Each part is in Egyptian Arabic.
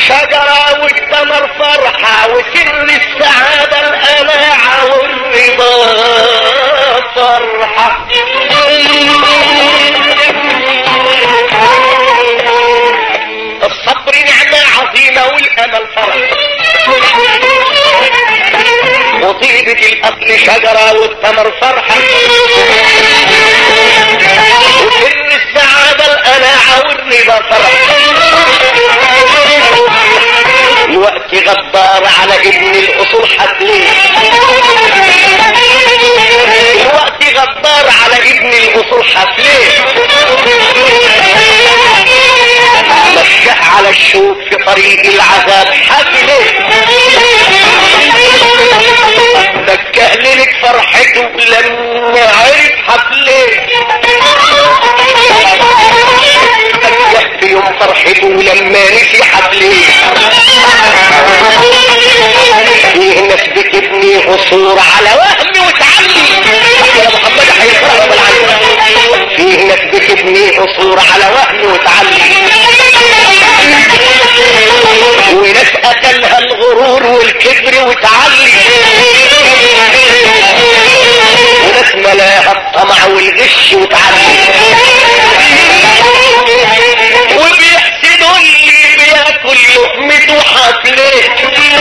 شجرة والثمر فرحة وسر السعادة القناعة والرضا فرحة الصبر نعمة عظيمة والأمل فرح وطيبة الأصل شجرة والثمر فرحة وسر السعادة القناعة والرضا فرح الوقت غدار على ابن الأصول حتليه الوقت غدار على ابن الأصول حتليه مشاه على الشوك في طريق العذاب حتليه مكه لك فرحته لما عرف حتليه مكه في يوم فرحته لما نسي حتليه فيه ناس بتبني قصور على وهم وتعلي يا محمد هيقرا بالعلم فيه ناس بتبني قصور على وهم وتعلي وناس قتلها الغرور والكبر وتعلي وناس ملاها الطمع والغش وتعلي وبيحسدوا اللي بياكل لقمته حفليه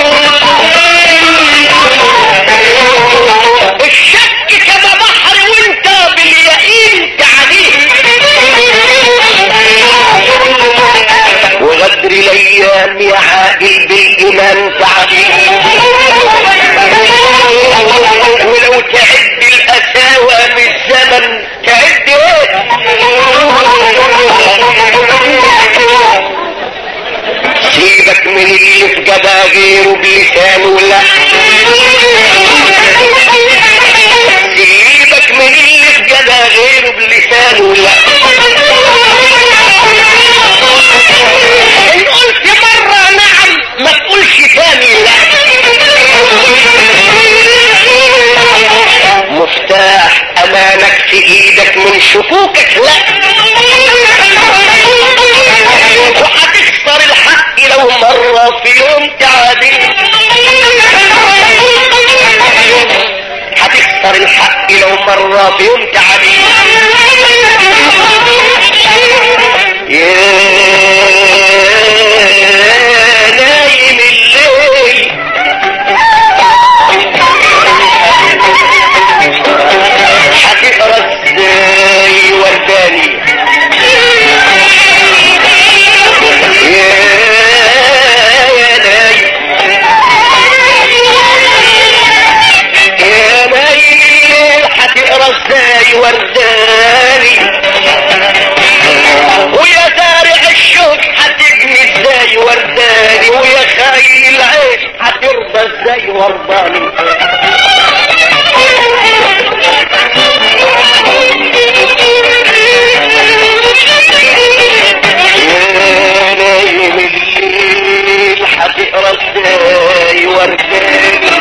الشك كما بحر وانت باليقين تعليه وغدر الايام يا عاقل بالايمان تعليه ولو تعد الاساوى من الزمن تعد ايه سيبك من اللي في جبا غيره بلسانه لا سيبك من اللي في جبا غيره بلسانه لا ان قلت مرة نعم ما تقولش تاني لا مفتاح امانك في ايدك من شكوكك لا وهتخسر الحق لو مرة في يوم تعادل هتخسر الحق لو مرة في يوم تعادل يا نايم الليل هتقرا ازاي ورداني يا يا نايم يا نايم الليل هتقرا ازاي ورداني ويا زارع الشوك هتبني ازاي ورداني ويا خاين العيش هترضى ازاي ورداني يا نايم الليل هتقرا ازاي ورداني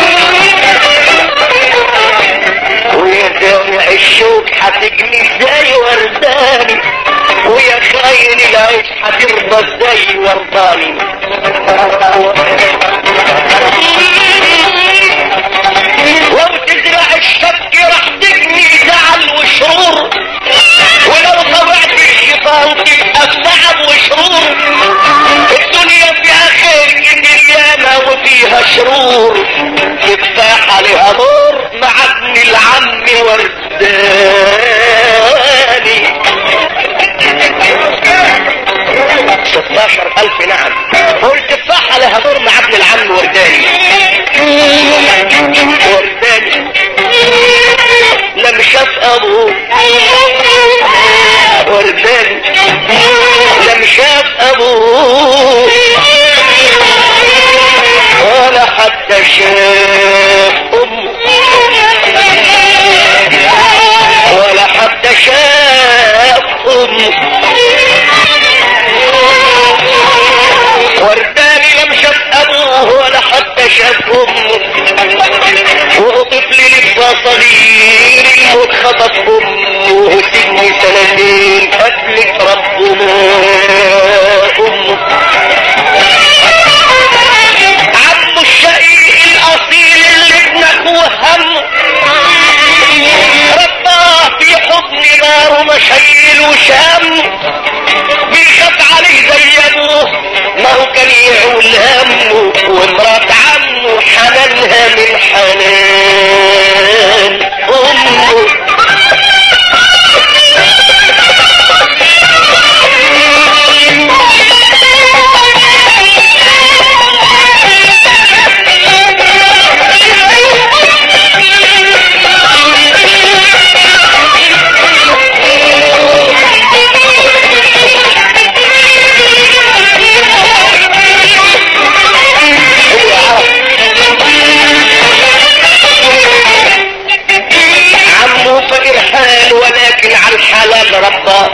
ويا زارع الشوك هتجني ازاي ورداني ويا خاين العيش هترضى ازاي ورداني لو تزرع الشك راح تجني زعل وشرور ولو طبعت الشيطان تبقى بتعب وشرور الدنيا فيها خير مليانة وفيها شرور تفاح عليها نور مع ابن العم ورداني ستاشر الف نعم قلت تفاح عليها نور مع ابن العم ورداني ورداني لم شاف ابوه ورداني لم شاف ابوه ولا حتى شاف امه ولا حتى شاف امه ورداني لم شاف ابوه ولا حتى شاف امه وطفل لسه صغير الموت خطف امه سن سنتين قتلت ربنا امه مالوش هم بيخاف عليه زي ابوه ما هو كان يعول همه ومرات عمه حنانها من حنان امه عمه فقير حال ولكن على الحلال رباه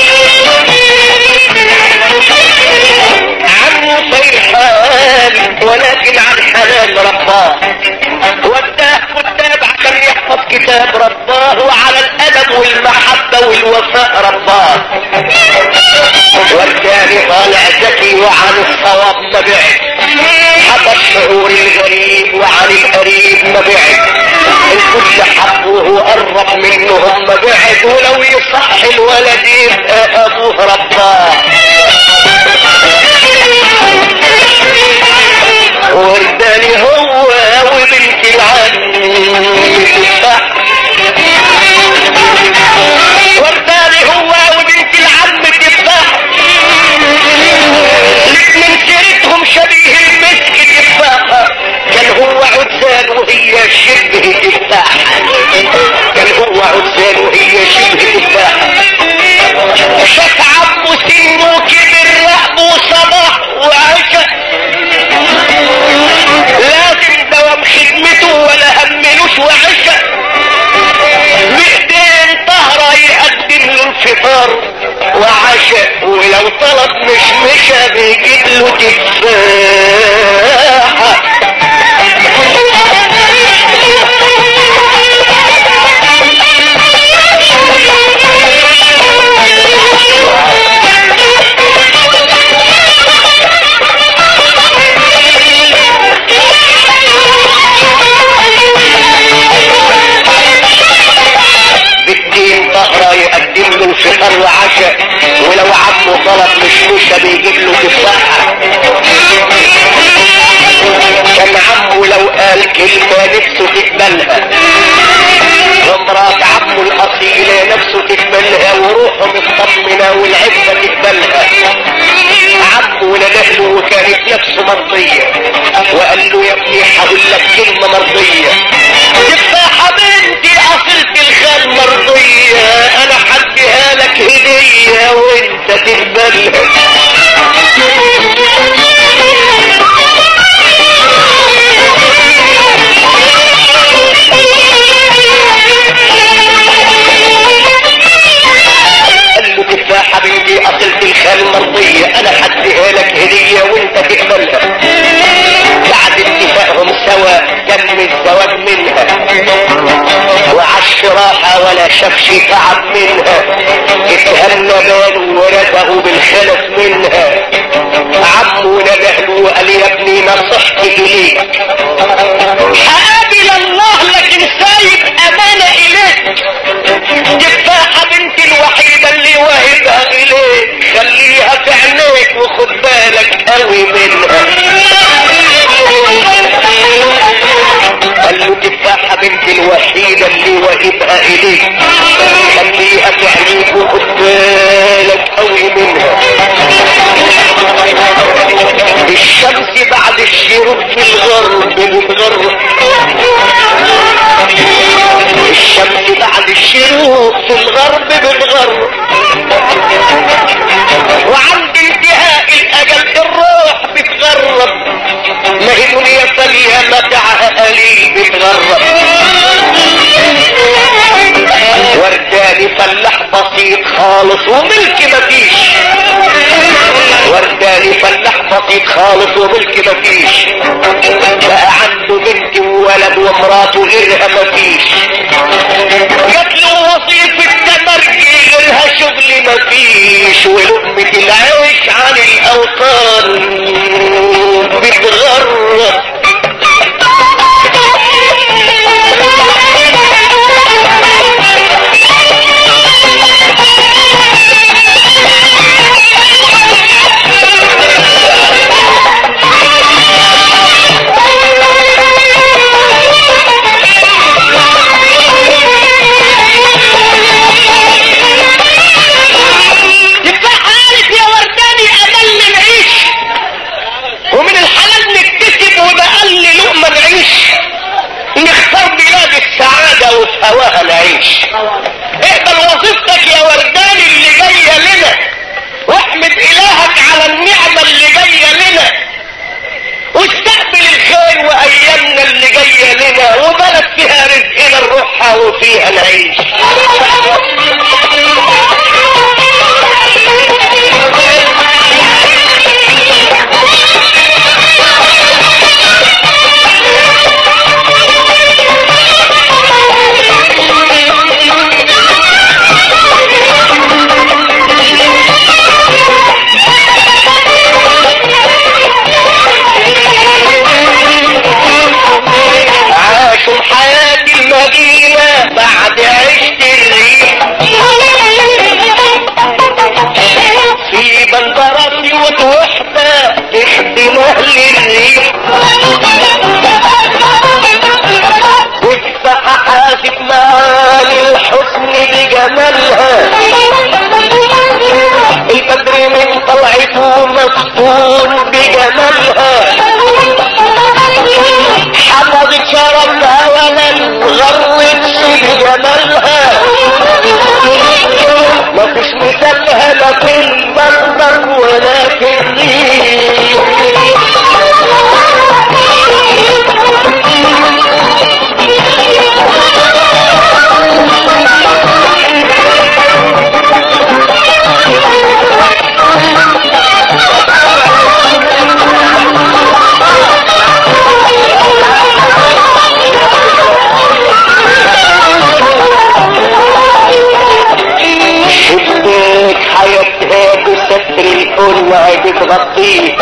عمه فقير حال ولكن على الحلال رباه وداه كتاب عشان يحفظ كتاب رباه وعلى الادب والمحبة والوفاء رباه والثاني طالع ذكي وعن الصواب ما بعد حتى الشعور الغريب وعن القريب ما بعد الكل حبه وقرب منهم ما بعد ولو يصح الولد يبقى ابوه رباه والتاني هو وبنت العم تفاح والتاني هو وبنت العم تفاح الاتنين سيرتهم شبيه المسك تفاحة كان هو عزان وهي شبه تفاحة كان هو عزان وهي شبه تفاحة شاف عمه سنه كبر رقبه صباح وعشق لازم دوام خدمته ولا هملوش وعشق بايدين طهرة يقدم له الفطار وعشق ولو طلب مشمشة بيجيب له تفاحة بالدين طهرة يقدم له الفطر وعشاء ولو عمه طلب مشمشة بيجيب له تفاحة كان عمه لو قال كلمة نفسه تقبلها ومرات عمه الأصيلة نفسه تقبلها وروحه مطمنة والعفة تقبلها عمه ندهله وكانت نفسه مرضية وقال له يا ابني هقول لك كلمة مرضية تفاحة بنتي أصلت الخال مرضية أنا حديها لك هدية وانت تقبلها قال له تفاحة بنتي أصلت الخال مرضية أنا حديها لك هدية وانت تقبلها بعد اتفاقهم سوا تم الزواج منها وعش راحة ولا شافش تعب منها اتهنى باله ورزقه بالخلف منها عمه ندهله وقال يا ابني نصحتي اليك هقابل الله لكن سايب امانة اليك تفاحة بنتي الوحيدة اللي واهبها اليك خليها في عينيك وخد بالك قوي منها قال له تفاحة بنتي الوحيدة اللي واهبها اليك خليها في عينيك وخد بالك قوي منها الشمس بعد الشروق في الغرب بتغرب الشمس بعد الشروق في الغرب بتغرب وعند انتهاء الاجل الروح بتغرب ما هي دنيا فليها متعها قليل بتغرب ورداني فلاح بسيط خالص وملك مفيش ورداني فلاح بسيط خالص وملك مفيش بقى عنده بنت وولد ومراته غيرها مفيش جات له وظيفة تمرجي غيرها شغل مفيش ولقمة العيش عن الأوطان بتغرب وفي هواها نعيش اقبل وظيفتك يا وردان اللي جايه لنا واحمد الهك على النعمه اللي جايه لنا واستقبل الخير وايامنا اللي جايه لنا وبلد فيها رزقنا نروحها وفيها نعيش عاشوا حياة المدينة بعد عشت الريح في بندرات وتوحدة تخدم اهل الريح وتفتح حاسب معاني الحسن بجمالها البدر من طلعته مسطول بجمالها حفظت شرفها ومن غرتش بجمالها مفيش مثالها لا في المنظر ولا في الريح شباك حياتها بستر الكون وهي بتغطيه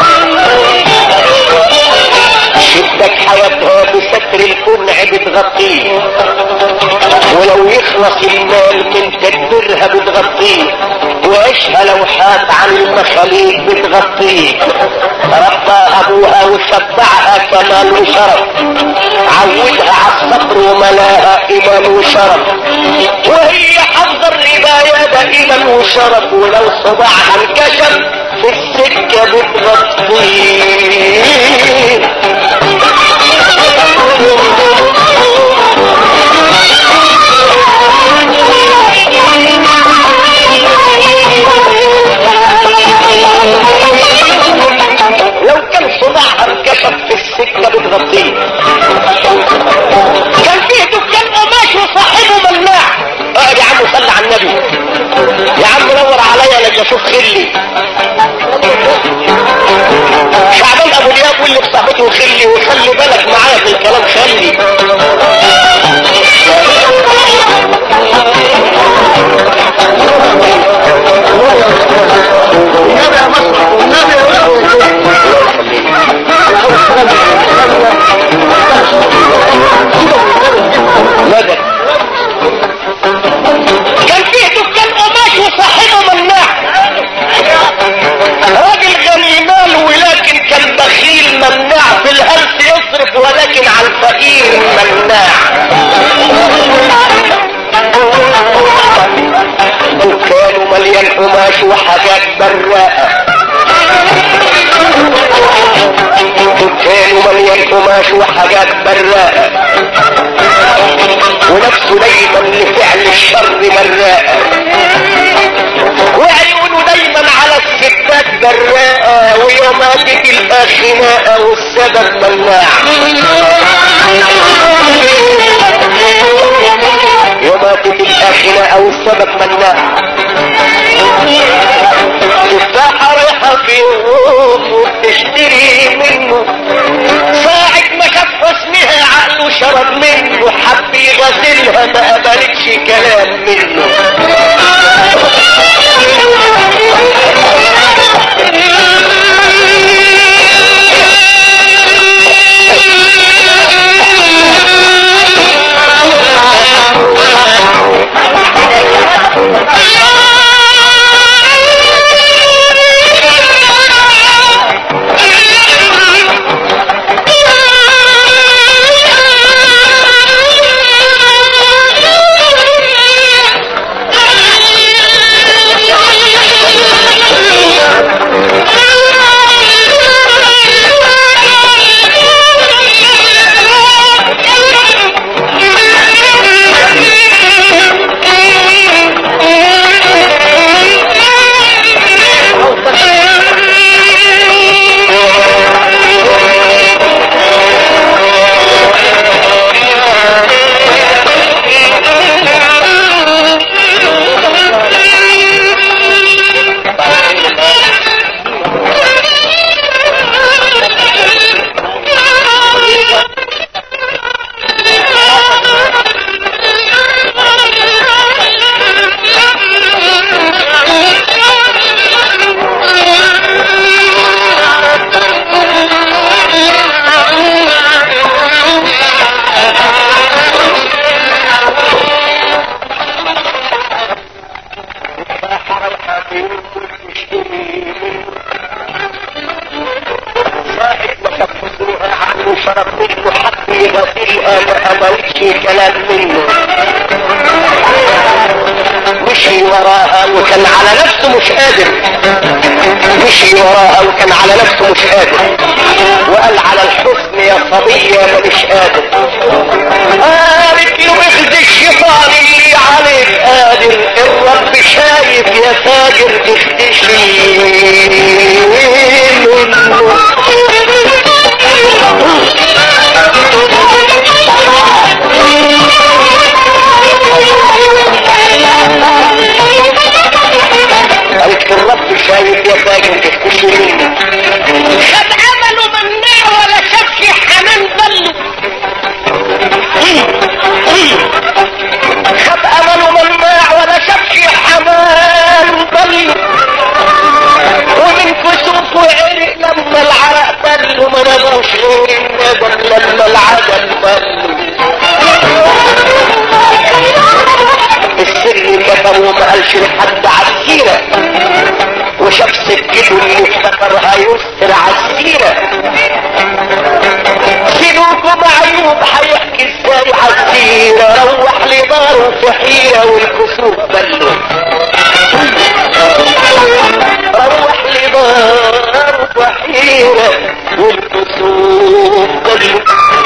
شباك حياتها بستر الكون وهي بتغطيه ولو يخلص المال من تدبيرها بتغطيه وعيشها لوحات عن المخاليق بتغطيه ربى ابوها وشبعها كمال وشرف عودها على الصبر وملاها ايمان وشرف وهي حافظه الربايه دائما وشرف ولو صباعها انكشف في السكه بتغطيه لو كان صباعها انكشف في السكة بتغطيه كان فيه دكان قماش وصاحبه مناع اقعد يا عم صلي على النبي يا عم نور عليا لما اشوف خلي شعبان ابو دياب واللي في صاحبته خلي وخلي بالك معايا في الكلام خلي مدد كان فيه دكان قماش وصاحبه مناع راجل غني مال ولكن كان بخيل مناع في الهلس يصرف ولكن على الفقير مناع دكانه مليان قماش وحاجات براءة دكانه مليان قماش وحاجات براءة ونفسه دايما لفعل الشر براءة وعيونه دايما على الستات براءة ويوماتك الآخناء والسبب مناع يوماتك الآخناء والسبب مناع تفاحة رايحة في يوم وبتشتري منه ساعة ما شاف حسنها عقله شرب منه حب يغسلها ما قبلتش كلام منه عليها ما قبلتش كلام منه مشي وراها وكان على نفسه مش قادر مشي وراها وكان على نفسه مش قادر وقال على الحسن يا صبية ما مش قادر قالت له اخذ الشيطان اللي عليك قادر الرب شايف يا فاجر تختشي منه قالت الرب شايف يا فاجر تختشي منه خد عمله مناع ولا شافش حنان بله خد امله مناع ولا شافش حمام ضل ومن كسوف وعرق لما العرق بل وما نبوش غير الندم لما العدم بل السر كتب وما قالش لحد عالسيرة وشاف سكته اللي افتكرها يسر عالسيرة سلوكه معيوب هيحكي ازاي عالسيرة روح لداره في حيرة والكسوف بله روح لداره في حيرة والكسوف بله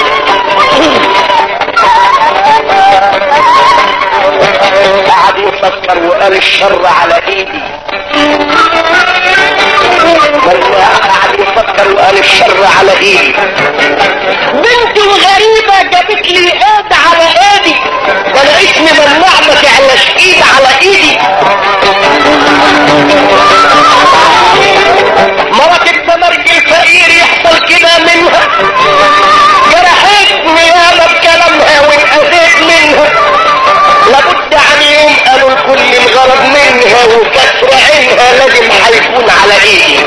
قعد يفكر وقال الشر على ايدي بل قعد يفكر وقال الشر على ايدي بنت غريبة جابت لي ايد على ايدي ده انا اسمي ممنوع ما تعلاش ايد على ايدي مرات التمرج الفقير يحصل كده منها جرحتني ياما بكلامها وانأذيت منها لابد عن يوم قالوا الكل الغرض منها وكسر عينها لازم هيكون على ايدي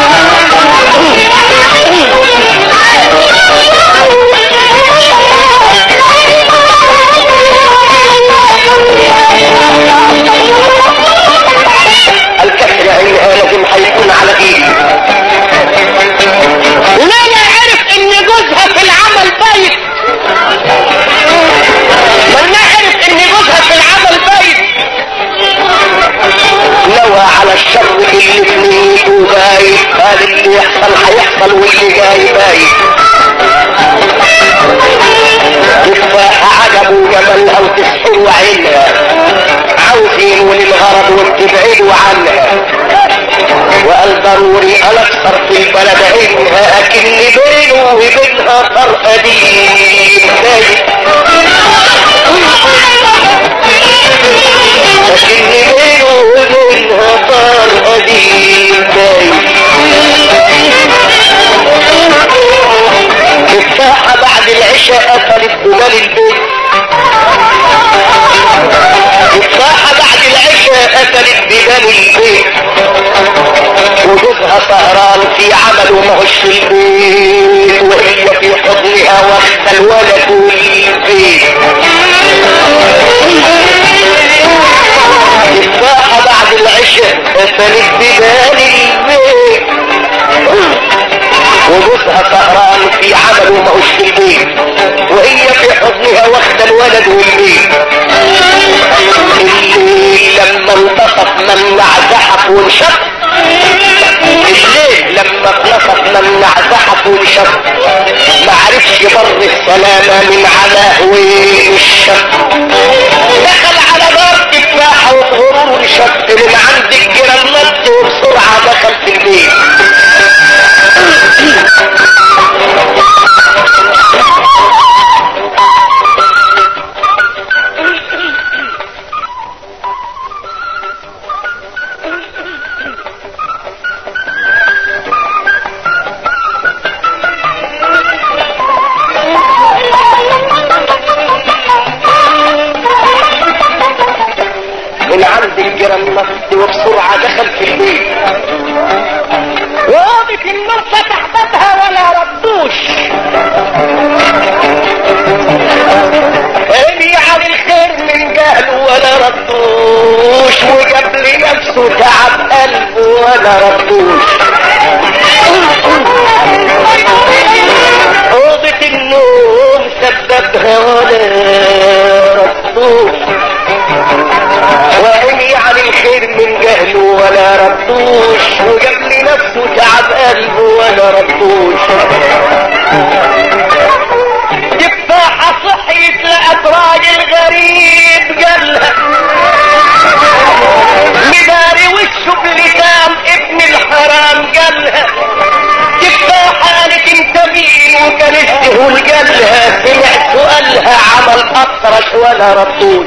الكسر عينها لازم هيكون على ايدي ليلى عرف ان جوزها في العمل بايت لما عرف ان جوزها في العمل بايت نوى على الشر اللي في نيته بايت قال اللي يحصل هيحصل واللي جاي بايت تفاحة عجبوا جمالها وتسحروا عينها عاوزين للغرض وتبعدوا عنها وقال ضروري انا اكثر في البلد عينها اكني بينه وبينها فرق قديم بايت لكني بينه وبينها طار قديم باين تفاحة بعد العشاء قفلت بلال البيت تفاحة بعد العشاء قفلت بلال البيت وجوزها سهران في عمل وماهوش في البيت وهي في حضنها واخدة الولد والبيت تفاحة بعد العشاء قفلت ببال البيت وجوزها سهران في عمل وماهوش في البيت وهي في حضنها واخدة الولد والبيت الليل لما انتصف ممنع زحف وانشق الليل لما اتنصف ممنع زحف وانشق ما عرفش بر السلامة من على والشق دخل على دار تفاحة وغرور وانشق من عند الجيران نط وبسرعة دخل في البيت من عند الجيران نط وبسرعة دخل في البيت وقفت النور فتح بابها ولا ردوش عيني على الخير من جهله ولا ردوش وجاب لنفسه تعب قلبه ولا ردوش أوضة النوم سببها عمل اطرش ولا رطوش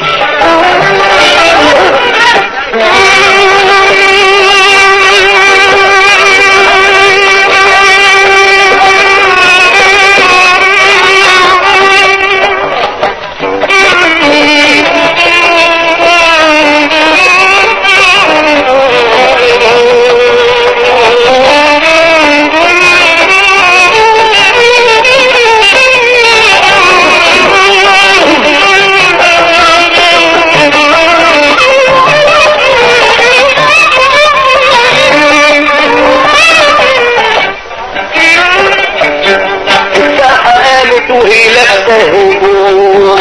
الساحة قامت وهي لابسة هدوم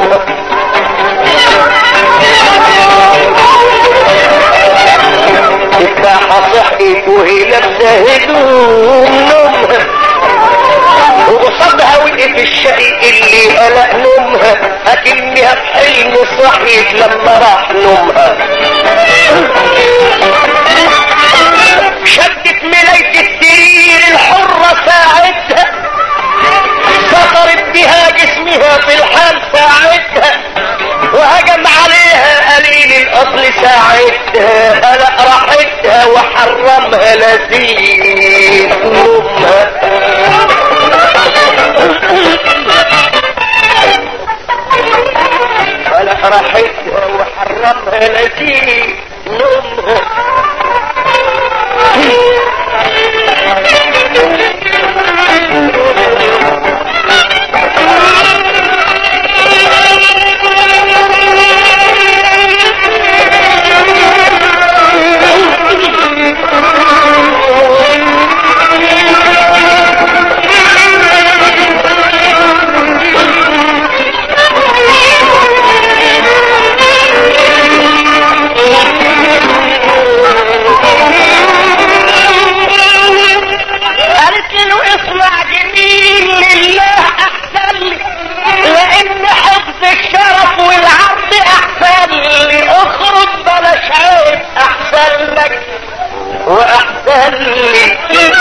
الساحة صحيت وهي لابسة هدوم نومها وقصادها وقف الشقي اللي قلق نومها اكنها في حلم صحيت لما راح نومها شدت ملاية السرير الحرة ساعتها سطرت بها جسمها في الحال ساعتها وهجم عليها قليل الاصل ساعتها قلق راحتها وحرمها لذيذ نومها قلق راحتها وحرمها لذيذ نومها قالت له اسمع جميل لله احسن لي لان حفظ الشرف والعرض احسن لي اخرج بلاش عيب احسن لك واحسن لي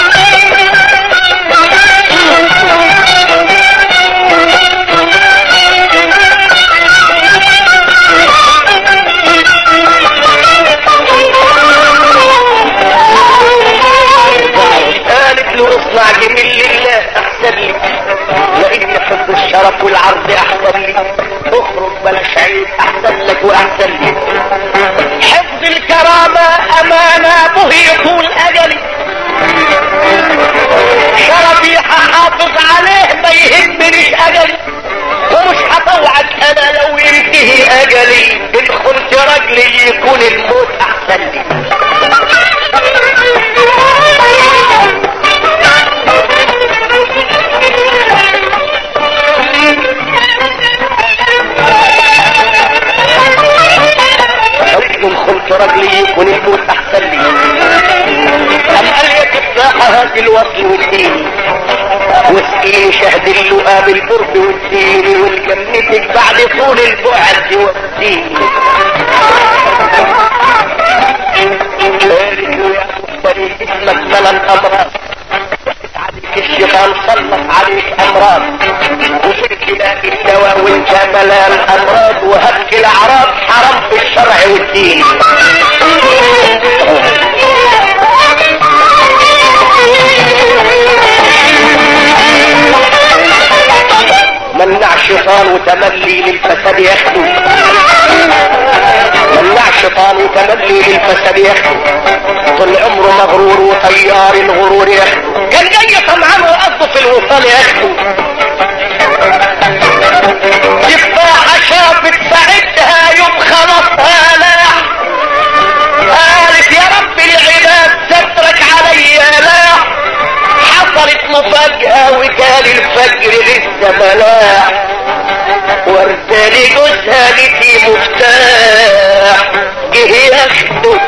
قالت له اصنع جميل لله احسن لي لان حب الشرف والعرض احسن لي اخرج بلاش عيب احسن لك واحسن لي حفظ الكرامة امانة به طول اجلي شرفي هحافظ عليه ما يهمنيش اجلي ومش هطوعك انا لو ينتهي اجلي ان كنت رجلي يكون الموت احسن لي قلت ان كنت رجلي يكون الموت احسن لي ام قال يا تفاحة هات الوصل والدين واسقيني شهد اللقاء بالقرب والدين والجنتك بعد طول البعد والدين قالت له يا مفتري اسمك ملا الامراض عليك الشيطان سلط عليك امراض وصرت تلاقي الدواء وانت ملان امراض وهبك الاعراض حرام في الشرع والدين منع شيطان وتملي للفساد ياخده منع شيطان وتملي للفساد ياخده طول عمره مغرور وطيار الغرور ياخده كان جاي طمعان وقصده في الوصال ياخده تفاحة شافت ساعتها يوم خلصها لاح قالت يا رب العباد سترك عليا لاح حصلت مفاجأة وكان الفجر لسه ملاح وارسالي جوزها لتي مفتاح جه ياخده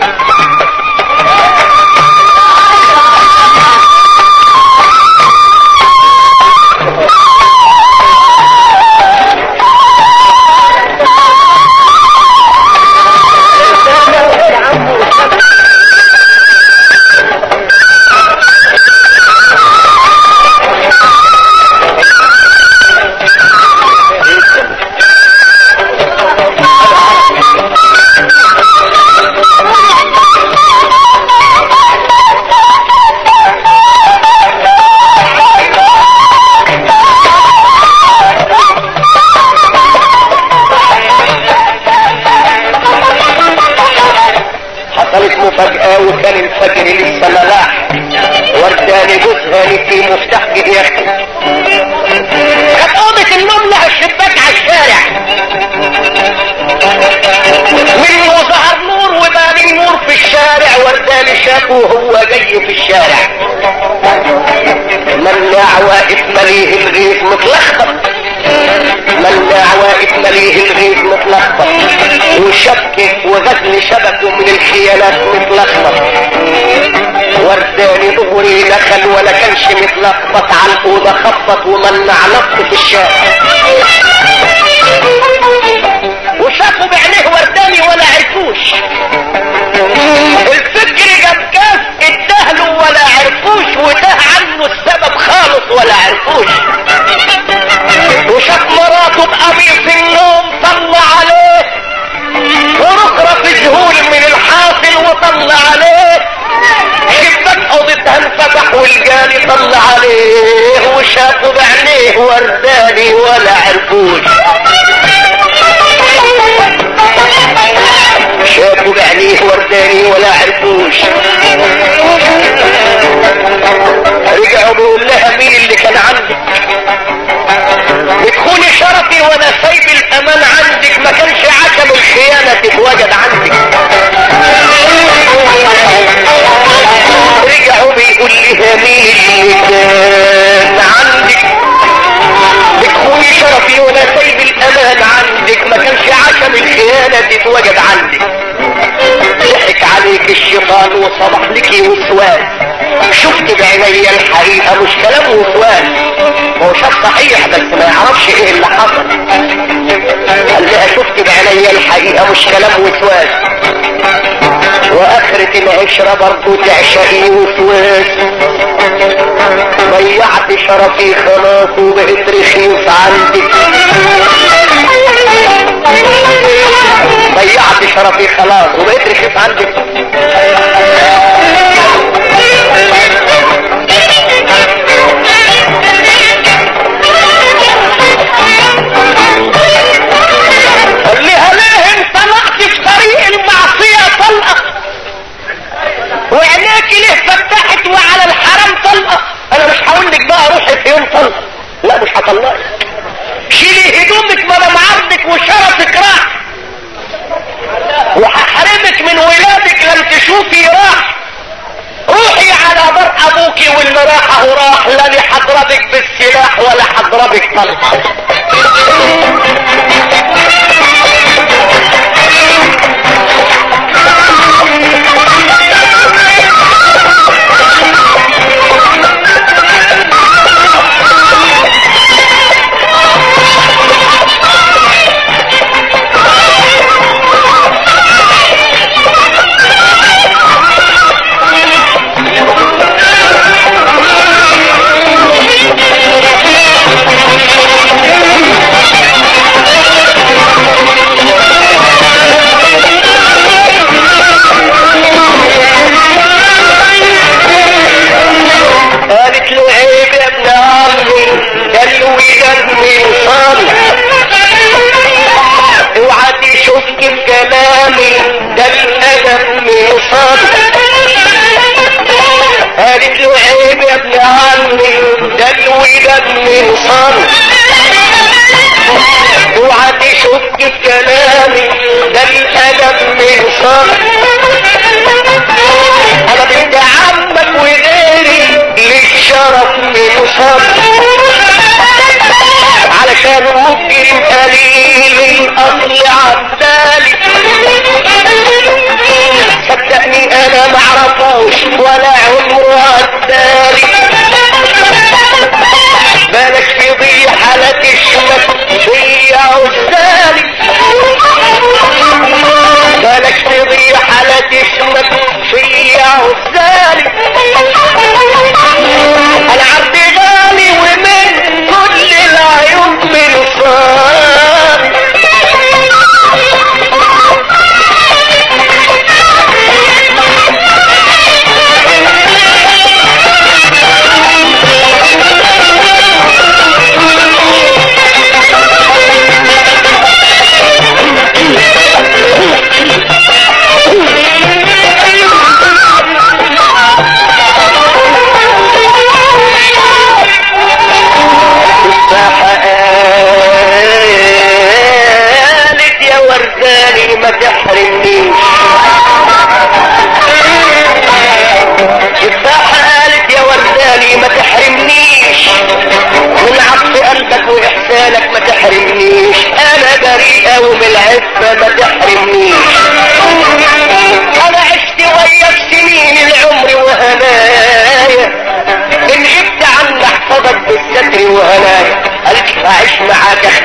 كانت في مفتاح يا اختي كانت اوضه النوم لها الشباك على الشارع منه ظهر نور وبان نور في الشارع وردان شافه وهو جاي في الشارع مناع واقف مليه الغيث متلخبط مناع واقف مليه الغيث متلخبط وشبكه وغزل شبكه من الخيانات متلخبط ورداني ظهري دخل ولا كانش متلخبط على الاوضه خبط ومنع نفسه في الشارع وشافوا بعينيه ورداني ولا عرفوش الفكر جاب كاس ادهله ولا عرفوش وده عنه السبب خالص ولا عرفوش وشاف مراته بقميص النوم طلع عليه ورخرة في ذهول من الحاصل وطلع عليه شباك اوضتها انفتح والجاني طلع عليه وشافوا بعينيه ورداني ولا عرفوش شافوا بعينيه ورداني ولا عرفوش رجعوا بيقول لها مين اللي كان عندك بتخوني شرفي وانا سايب الامان عندك ما كانش عشم الخيانة تتواجد عندك رجعوا بيقول لها مين اللي كان عندك بتخوني شرفي وانا سايب الامان عندك ما كانش عشم الخيانة تتواجد عندك ضحك عليك الشيطان وصبح لك وسواس شفت بعيني الحقيقة مش كلام وسواس هو شاف صحيح بس ما يعرفش ايه اللي حصل قال لها شفت بعيني الحقيقة مش كلام وسواس واخرة العشرة برضو تعشقي وسواس ضيعت شرفي خلاص وبقيت رخيص عندك ضيعت شرفي خلاص وبقيت رخيص عندك قال لها ليه انت طلعت في طريق المعصية طلقة وعينيك ليه فتحت وعلى الحرام طلقة انا مش هقول لك بقى روحي في يوم طلقة لا مش هطلقك شيلي هدومك ما دام عرضك وشرفك راح وهحرمك من ولادك لن تشوفي راح روحي على بر ابوكي واللي راحه راح لا حضربك بالسلاح ولا حضربك طلقه قالت له عيب يا ابن عمي ده الولاد من صالح اوعى تشك بكلامي ده الادب من صالح قالت له عيب يا ابن عمي ده الولاد من صالح اوعى تشك بكلامي ده الادب من صالح انا بنت عمك وغيري للشرف من صالح علشان ممكن قليل الاصل عبدالي صدقني انا معرفوش ولا عمره عدالي بالك تضيع لا تشمت في عزالي بالك تضيع لا تشمت في عزالي انا عبد غالي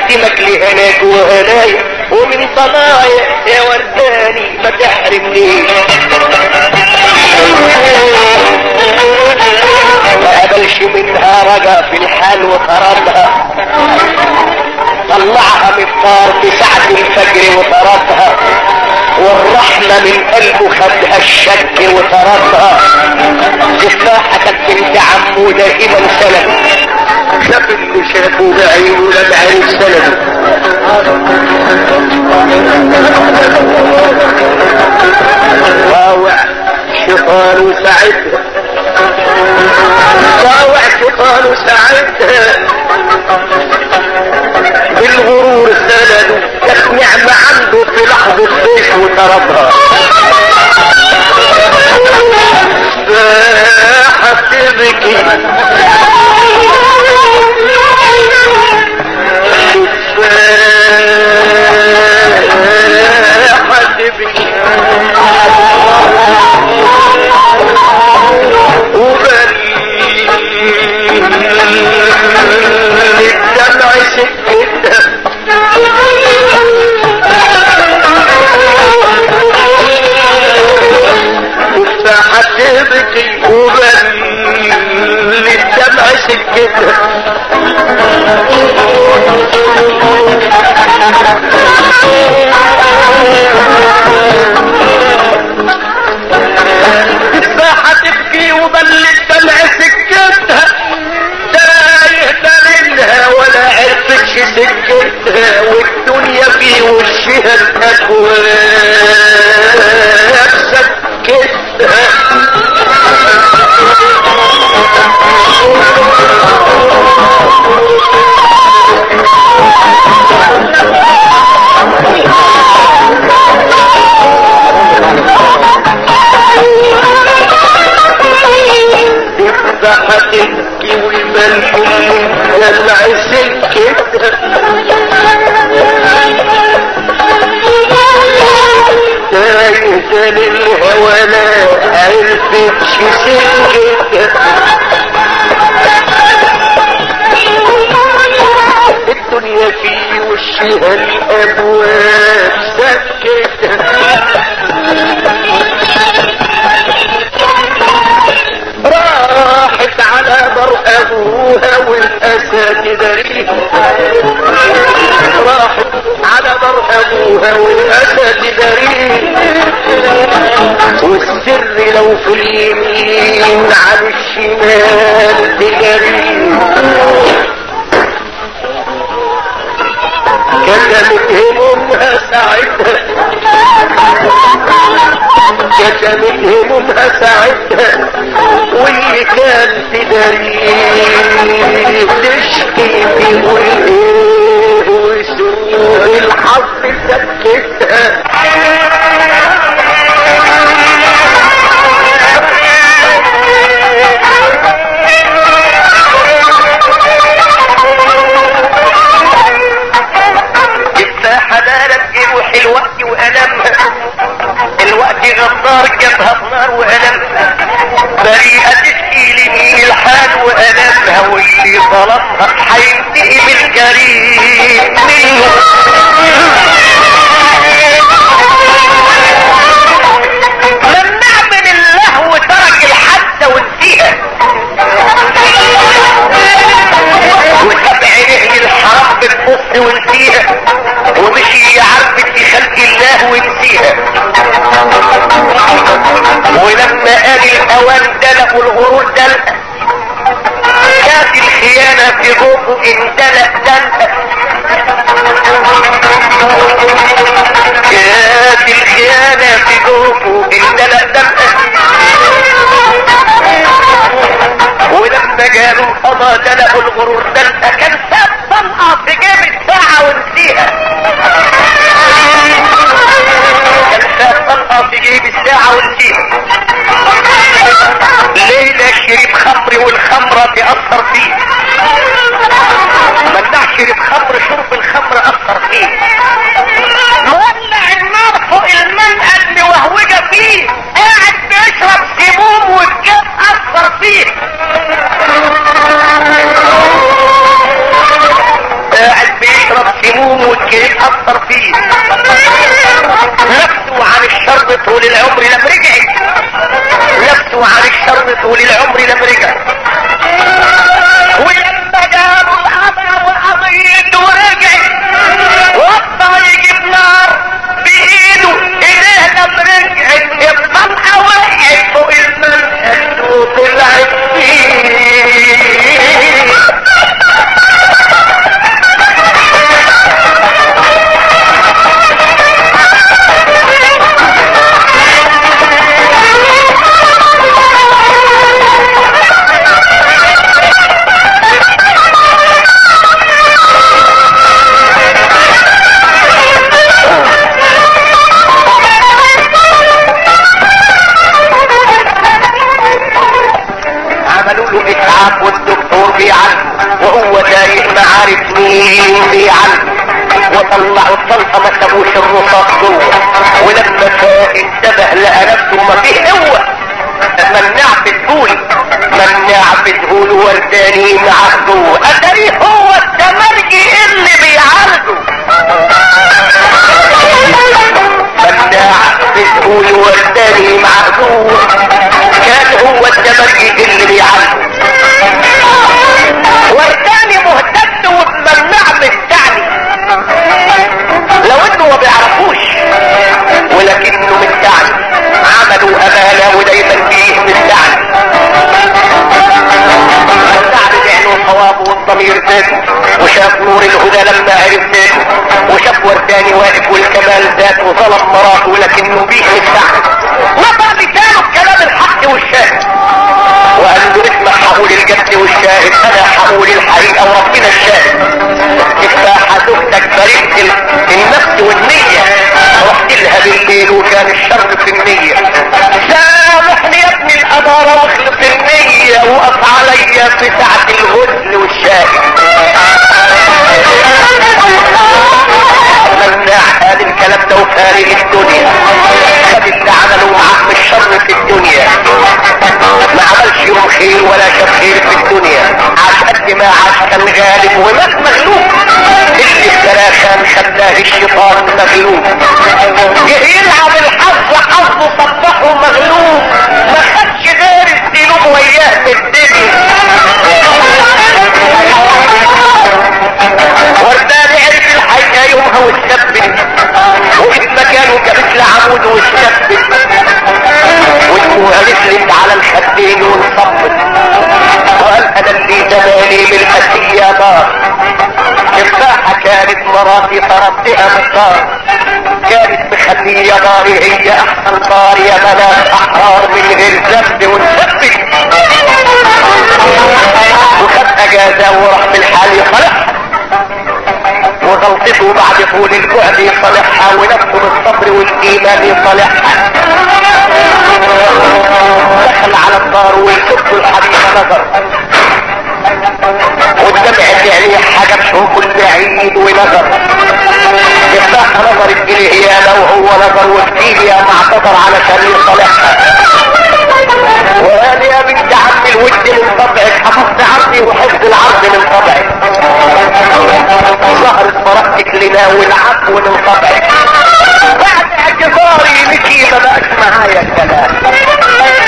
اقدمك لهناك وهنايا ومن ضنايا يا ورداني ما تحرمنيش ما قبلش منها رجا في الحال وطردها طلعها من النار في ساعة الفجر وطردها والرحمة من قلبه خدها الشك وطردها تفاحة كانت بنت عمه دائما سلم شاف اللي شافه بعينه لم عرف سلم طاوع شيطان ساعتها طاوع شيطان ساعتها بالغرور سنده كانت نعمة عنده في لحظة ضيف وطردها ساحة تبكي ساحة تبكي وبريء الدمع سكتها تفاحة تبكي وبريء الدمع سكتها تفاحة تبكي وبل الدمع سكتها تايه منها ولا عرفتش سكتها والدنيا في وشها الاكواب سكتها تفاحة تبكي وبل الدمع سكتها تايه للهوى لا عرفتش سكتها الدنيا في وشها الابواب سكتها راحت على بر ابوها والاسد دريها راحت على بر ابوها والاسد دريها والسر لو في اليمين على الشمال تجريه كتمت همومها ساعتها كتمت همومها ساعتها واللي كان في دريه تشكي بيقول ايه وسوء الحظ سكتها تفاحة دارت جروح الوقت وألمها الوقت غدار جابها بنار وألمها بريئة تشكي لمين الحال وألمها واللي ظلمها هينتقم الكريم منه ممنع من اللهو ترك الحادثة ونسيها وساب عينيه للحرام بتبص ونسيها ومشي يعربد في خلق الله ونسيها ولما قال الاوان دلق والغرور دلق كانت الخيانة في جوفه اندلق دلق كانت الخيانة في جوفه اندلق دلق ولما جاله القضاء دلقوا الغرور دلقة كان ساب طلقة في جيب الساعة ونسيها كان ساب طلقة في جيب الساعة ونسيها ليلة شرب خمر والخمرة تأثر فيه منع شرب خمر شرب الخمر أثر فيه مولع النار فوق المنقل موهوجة فيه قاعد بيشرب سموم والجاب أثر فيه قاعد بيشرب ممكن يتأثر فيه نفسه عن الشر طول العمر لم رجعت نفسه عن الشر طول العمر لم رجع ولما جابوا الأمر وقضيته ورجع وطى يجيب نار بإيده إليه لم رجعت الطلقة وقعت فوق المنهج وطلعت فيه عملوا له اسعاف والدكتور بيعالجه وهو تايه ما عارف مين بيعالجه وطلعوا الطلقه ما سابوش الرصاص جوه ولما فاق انتبه لقى نفسه ما فيه قوه مناع في الدول مناع في الدول والتاني معاه جوه اتاريه هو التمرجي اللي بيعالجه مناع في الدول والتاني معاه جوه كان هو التمرجي اللي بيعالجه والتاني مهتد وممنع مستعني لو انه ما بيعرفوش ولكنه مستعني عملوا امانه ودايما فيه مستعني مستعني بعينه صوابه والضمير زاد وشاف نور الهدى لما عرف زاد وشاف ورداني واقف والكمال زاد وظلم مراته ولكنه بيه مستعني وضع لسانه بكلام الحق والشاهد وقال له اسمع حقول الجد والشاهد انا حقول الحقيقه وربنا الشاهد تفاحة زوجتك بريئة ال- النفس والنية رحت لها بالليل وكان الشر في النية سامحني يا ابن الأمارة واخلص النية وقف عليا في ساعة الغسل والشاهد مناع قال الكلام ده وفارق الدنيا خد اللي عمله معاه من الشر في الدنيا ما عملش يوم خير ولا شاف خير في الدنيا عاش قد ما عاش كان غالب ومات مغلوب اللي ابتلاه كان خلاه الشيطان مغلوب جه يلعب الحظ حظه صبحه مغلوب ما خدش غير الذنوب وياه في الدنيا وردان عرف الحقيقة يومها واتثبت وفي مكانه كمثل عمود واتثبت ودموعها نزلت على الخدين وانصبت قال انا اللي زماني بالاسية نار تفاحة كانت مراتي طردتها من الدار كانت مخلية ناري هي احسن نار يا بنات احرار من غير ذنب ونثبت وخد اجازة وراح بالحال يصلحها وغلطته بعد طول الجهد يصلحها ونفسه بالصبر والايمان يصلحها دخل على الدار ويشوف الحبيب نظر والدمع اللي عليه حاجة بشوفه البعيد ونظر يفتح نظر الجنيه هي لو هو نظر وكتير يا معتذر علشان يصلحها وقال يا بنت عم الود من طبعك حفظت عرضي وحفظ العرض من طبعك ظهرت بركتك لنا والعفو من طبعك بعد اعتذاري لكي ما بقاش معايا الكلام